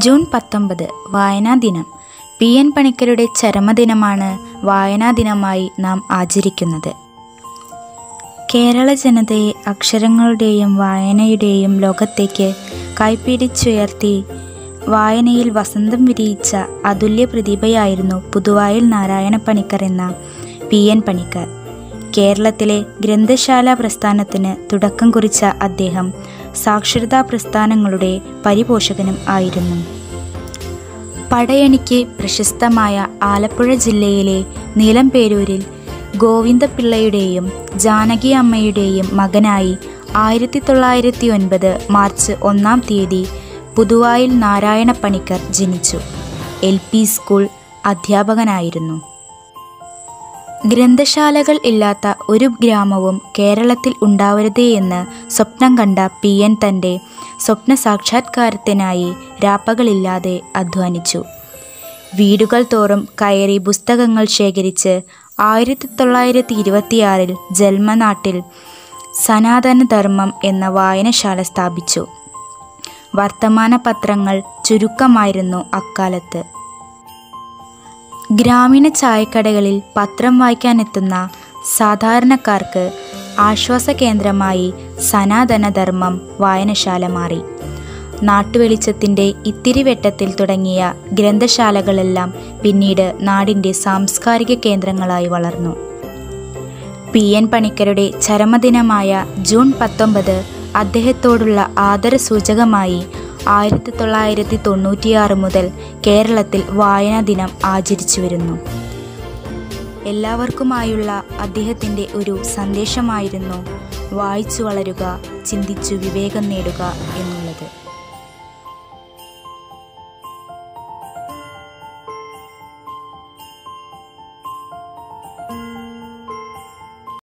June പത്തൊമ്പത് വായനാ ദിനം പി എൻ പണിക്കരുടെ ചരമദിനമാണ് വായനാ ദിനമായി നാം ആചരിക്കുന്നത് കേരള ജനതയെ അക്ഷരങ്ങളുടെയും വായനയുടെയും ലോകത്തേക്ക് കൈപ്പിടിച്ചുയർത്തി വായനയിൽ വസന്തം വിരിയിച്ച അതുല്യ പ്രതിഭയായിരുന്നു പുതുവായിൽ നാരായണ പണിക്കർ എന്ന പി എൻ പണിക്കർ കേരളത്തിലെ ഗ്രന്ഥശാല പ്രസ്ഥാനത്തിന് തുടക്കം കുറിച്ച അദ്ദേഹം സാക്ഷരതാ പ്രസ്ഥാനങ്ങളുടെ പരിപോഷകനും ആയിരുന്നു പടയണിക്ക് പ്രശസ്തമായ ആലപ്പുഴ ജില്ലയിലെ നീലംപേരൂരിൽ ഗോവിന്ദപിള്ളയുടെയും ജാനകി അമ്മയുടെയും മകനായി ആയിരത്തി തൊള്ളായിരത്തി ഒൻപത് മാർച്ച് ഒന്നാം തീയതി പുതുവായിൽ നാരായണ പണിക്കർ ജനിച്ചു എൽ പി സ്കൂൾ അധ്യാപകനായിരുന്നു ഗ്രന്ഥശാലകൾ ഇല്ലാത്ത ഒരു ഗ്രാമവും കേരളത്തിൽ ഉണ്ടാവരുതേ എന്ന് സ്വപ്നം കണ്ട പി എൻ തൻ്റെ സ്വപ്ന സാക്ഷാത്കാരത്തിനായി രാപ്പകളില്ലാതെ അധ്വാനിച്ചു വീടുകൾ തോറും കയറി പുസ്തകങ്ങൾ ശേഖരിച്ച് ആയിരത്തി തൊള്ളായിരത്തി ഇരുപത്തിയാറിൽ ജന്മനാട്ടിൽ സനാതനധർമ്മം എന്ന വായനശാല സ്ഥാപിച്ചു വർത്തമാന പത്രങ്ങൾ ചുരുക്കമായിരുന്നു അക്കാലത്ത് ഗ്രാമീണ ചായക്കടകളിൽ പത്രം വായിക്കാനെത്തുന്ന സാധാരണക്കാർക്ക് ആശ്വാസ കേന്ദ്രമായി സനാതനധർമ്മം വായനശാല മാറി നാട്ടുവെളിച്ചത്തിൻ്റെ ഇത്തിരി വെട്ടത്തിൽ തുടങ്ങിയ ഗ്രന്ഥശാലകളെല്ലാം പിന്നീട് നാടിൻ്റെ സാംസ്കാരിക കേന്ദ്രങ്ങളായി വളർന്നു പി എൻ പണിക്കരുടെ ചരമദിനമായ ജൂൺ പത്തൊമ്പത് അദ്ദേഹത്തോടുള്ള ആദരസൂചകമായി ആയിരത്തി തൊള്ളായിരത്തി തൊണ്ണൂറ്റിയാറ് മുതൽ കേരളത്തിൽ വായനാ ദിനം ആചരിച്ചു വരുന്നു എല്ലാവർക്കുമായുള്ള അദ്ദേഹത്തിൻ്റെ ഒരു സന്ദേശമായിരുന്നു വായിച്ചു വളരുക ചിന്തിച്ചു വിവേകം നേടുക എന്നുള്ളത്